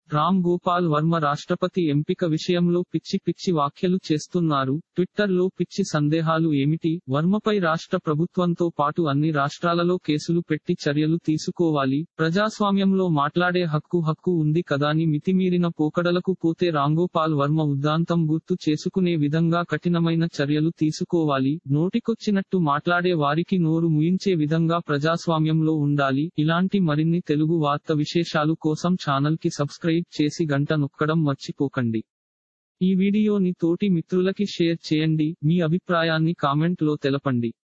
రామ్ గోపాల్ వర్మ రాష్ట్రపతి ఎంపిక విషయంలో పిచ్చి పిచ్చి వ్యాఖ్యలు చేస్తున్నారు ట్విట్టర్ లో పిచ్చి సందేహాలు ఏమిటి వర్మపై రాష్ట్ర ప్రభుత్వంతో పాటు అన్ని రాష్ట్రాలలో కేసులు పెట్టి చర్యలు తీసుకోవాలి ప్రజాస్వామ్యంలో మాట్లాడే హక్కు హక్కు ఉంది కదాని మితిమీరిన పోకడలకు పోతే రాంగోపాల్ వర్మ ఉద్దాంతం గుర్తు చేసుకునే విధంగా కఠినమైన చర్యలు తీసుకోవాలి నోటికొచ్చినట్టు మాట్లాడే వారికి నోరు ముయించే విధంగా ప్రజాస్వామ్యంలో ఉండాలి ఇలాంటి మరిన్ని తెలుగు వార్త విశేషాలు కోసం ఛానల్ కి సబ్స్క్రైబ్ చేసి గంట నొక్కడం మర్చిపోకండి ఈ వీడియోని తోటి మిత్రులకి షేర్ చేయండి మీ అభిప్రాయాన్ని కామెంట్ లో తెలపండి